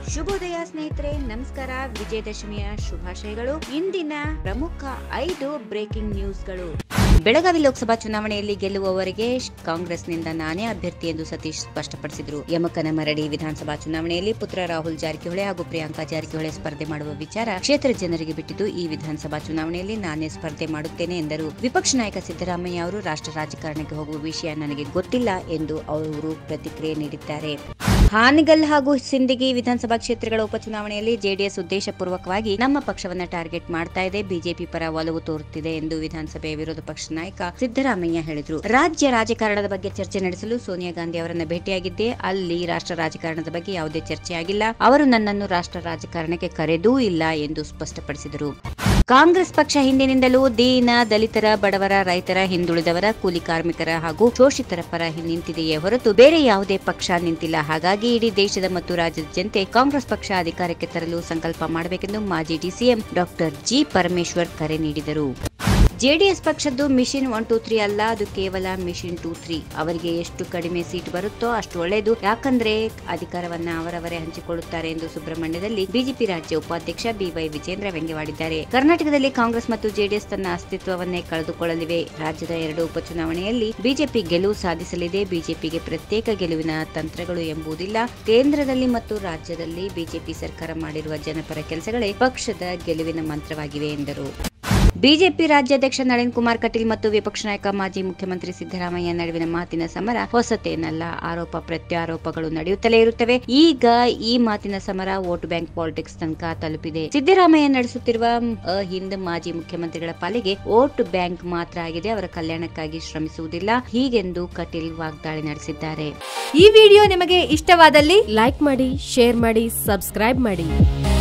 ಶುಭೋದಯ ಸ್ನೇಹಿತರೆ ನಮಸ್ಕಾರ ವಿಜಯದಶಮಿಯ ಶುಭಾಶಯಗಳು ಇಂದಿನ ಪ್ರಮುಖ ಐದು ಬ್ರೇಕಿಂಗ್ ನ್ಯೂಸ್ಗಳು ಬೆಳಗಾವಿ ಲೋಕಸಭಾ ಚುನಾವಣೆಯಲ್ಲಿ ಗೆಲ್ಲುವವರೆಗೆ ಕಾಂಗ್ರೆಸ್ನಿಂದ ನಾನೇ ಅಭ್ಯರ್ಥಿ ಎಂದು ಸತೀಶ್ ಸ್ಪಷ್ಟಪಡಿಸಿದರು ಯಮಕನ ಮರಡಿ ವಿಧಾನಸಭಾ ಚುನಾವಣೆಯಲ್ಲಿ ಪುತ್ರ ರಾಹುಲ್ ಜಾರಕಿಹೊಳಿ ಹಾಗೂ ಪ್ರಿಯಾಂಕಾ ಜಾರಕಿಹೊಳಿ ಸ್ಪರ್ಧೆ ಮಾಡುವ ವಿಚಾರ ಕ್ಷೇತ್ರ ಜನರಿಗೆ ಬಿಟ್ಟಿದ್ದು ಈ ವಿಧಾನಸಭಾ ಚುನಾವಣೆಯಲ್ಲಿ ನಾನೇ ಸ್ಪರ್ಧೆ ಮಾಡುತ್ತೇನೆ ಎಂದರು ವಿಪಕ್ಷ ನಾಯಕ ಸಿದ್ದರಾಮಯ್ಯ ಅವರು ರಾಷ್ಟ್ರ ರಾಜಕಾರಣಕ್ಕೆ ಹೋಗುವ ವಿಷಯ ನನಗೆ ಗೊತ್ತಿಲ್ಲ ಎಂದು ಅವರು ಪ್ರತಿಕ್ರಿಯೆ ನೀಡಿದ್ದಾರೆ ಹಾನಗಲ್ ಹಾಗೂ ಸಿಂದಗಿ ವಿಧಾನಸಭಾ ಕ್ಷೇತ್ರಗಳ ಉಪಚುನಾವಣೆಯಲ್ಲಿ ಜೆಡಿಎಸ್ ಉದ್ದೇಶಪೂರ್ವಕವಾಗಿ ನಮ್ಮ ಪಕ್ಷವನ್ನ ಟಾರ್ಗೆಟ್ ಮಾಡ್ತಾ ಇದೆ ಬಿಜೆಪಿ ಪರ ಒಲವು ತೋರುತ್ತಿದೆ ಎಂದು ವಿಧಾನಸಭೆಯ ವಿರೋಧ ಪಕ್ಷ ನಾಯಕ ಸಿದ್ದರಾಮಯ್ಯ ಹೇಳಿದರು ರಾಜ್ಯ ರಾಜಕಾರಣದ ಬಗ್ಗೆ ಚರ್ಚೆ ನಡೆಸಲು ಸೋನಿಯಾ ಗಾಂಧಿ ಅವರನ್ನ ಭೇಟಿಯಾಗಿದ್ದೆ ಅಲ್ಲಿ ರಾಷ್ಟ್ರ ರಾಜಕಾರಣದ ಬಗ್ಗೆ ಯಾವುದೇ ಚರ್ಚೆ ಆಗಿಲ್ಲ ಅವರು ನನ್ನನ್ನು ರಾಷ್ಟ್ರ ರಾಜಕಾರಣಕ್ಕೆ ಕರೆದೂ ಇಲ್ಲ ಎಂದು ಸ್ಪಷ್ಟಪಡಿಸಿದರು ಕಾಂಗ್ರೆಸ್ ಪಕ್ಷ ಹಿಂದಿನಿಂದಲೂ ದೀನ ದಲಿತರ ಬಡವರ ರೈತರ ಹಿಂದುಳಿದವರ ಕೂಲಿ ಕಾರ್ಮಿಕರ ಹಾಗೂ ಶೋಷಿತರ ಪರ ನಿಂತಿದೆಯೇ ಹೊರತು ಬೇರೆ ಯಾವುದೇ ಪಕ್ಷ ನಿಂತಿಲ್ಲ ಹಾಗಾಗಿ ಇಡೀ ದೇಶದ ಮತ್ತು ರಾಜ್ಯದ ಜನತೆ ಕಾಂಗ್ರೆಸ್ ಪಕ್ಷ ಅಧಿಕಾರಕ್ಕೆ ತರಲು ಸಂಕಲ್ಪ ಮಾಡಬೇಕೆಂದು ಮಾಜಿ ಡಿಸಿಎಂ ಡಾಕ್ಟರ್ ಜಿ ಪರಮೇಶ್ವರ್ ಕರೆ ನೀಡಿದರು ಜೆಡಿಎಸ್ ಪಕ್ಷದ್ದು ಮಿಷನ್ ಒನ್ ಟೂ ತ್ರೀ ಅಲ್ಲ ಅದು ಕೇವಲ ಮಿಷನ್ ಟೂ ತ್ರೀ ಅವರಿಗೆ ಎಷ್ಟು ಕಡಿಮೆ ಸೀಟ್ ಬರುತ್ತೋ ಅಷ್ಟು ಒಳ್ಳೆಯದು ಯಾಕಂದ್ರೆ ಅಧಿಕಾರವನ್ನ ಅವರವರೇ ಹಂಚಿಕೊಳ್ಳುತ್ತಾರೆ ಎಂದು ಸುಬ್ರಹ್ಮಣ್ಯದಲ್ಲಿ ಬಿಜೆಪಿ ರಾಜ್ಯ ಉಪಾಧ್ಯಕ್ಷ ಬಿವೈ ವಿಜೇಂದ್ರ ವ್ಯಂಗ್ಯವಾಡಿದ್ದಾರೆ ಕರ್ನಾಟಕದಲ್ಲಿ ಕಾಂಗ್ರೆಸ್ ಮತ್ತು ಜೆಡಿಎಸ್ ತನ್ನ ಅಸ್ತಿತ್ವವನ್ನೇ ಕಳೆದುಕೊಳ್ಳಲಿವೆ ರಾಜ್ಯದ ಎರಡು ಉಪಚುನಾವಣೆಯಲ್ಲಿ ಬಿಜೆಪಿ ಗೆಲುವು ಸಾಧಿಸಲಿದೆ ಬಿಜೆಪಿಗೆ ಪ್ರತ್ಯೇಕ ಗೆಲುವಿನ ತಂತ್ರಗಳು ಎಂಬುದಿಲ್ಲ ಕೇಂದ್ರದಲ್ಲಿ ಮತ್ತು ರಾಜ್ಯದಲ್ಲಿ ಬಿಜೆಪಿ ಸರ್ಕಾರ ಮಾಡಿರುವ ಜನಪರ ಕೆಲಸಗಳೇ ಪಕ್ಷದ ಗೆಲುವಿನ ಮಂತ್ರವಾಗಿವೆ ಎಂದರು ಬಿಜೆಪಿ ರಾಜ್ಯಾಧ್ಯಕ್ಷ ನಳಿನ್ ಕುಮಾರ್ ಕಟೀಲ್ ಮತ್ತು ವಿಪಕ್ಷ ನಾಯಕ ಮಾಜಿ ಮುಖ್ಯಮಂತ್ರಿ ಸಿದ್ದರಾಮಯ್ಯ ನಡುವಿನ ಮಾತಿನ ಸಮರ ಹೊಸತೇನಲ್ಲ ಆರೋಪ ಪ್ರತ್ಯಾರೋಪಗಳು ನಡೆಯುತ್ತಲೇ ಇರುತ್ತವೆ ಈಗ ಈ ಮಾತಿನ ಸಮರ ವೋಟ್ ಬ್ಯಾಂಕ್ ಪಾಲಿಟಿಕ್ಸ್ ತನಕ ತಲುಪಿದೆ ಸಿದ್ದರಾಮಯ್ಯ ನಡೆಸುತ್ತಿರುವ ಹಿಂದ್ ಮಾಜಿ ಮುಖ್ಯಮಂತ್ರಿಗಳ ಪಾಲಿಗೆ ವೋಟ್ ಬ್ಯಾಂಕ್ ಮಾತ್ರ ಆಗಿದೆ ಅವರ ಕಲ್ಯಾಣಕ್ಕಾಗಿ ಶ್ರಮಿಸುವುದಿಲ್ಲ ಹೀಗೆಂದು ಕಟೀಲ್ ವಾಗ್ದಾಳಿ ನಡೆಸಿದ್ದಾರೆ ಈ ವಿಡಿಯೋ ನಿಮಗೆ ಇಷ್ಟವಾದಲ್ಲಿ ಲೈಕ್ ಮಾಡಿ ಶೇರ್ ಮಾಡಿ ಸಬ್ಸ್ಕ್ರೈಬ್ ಮಾಡಿ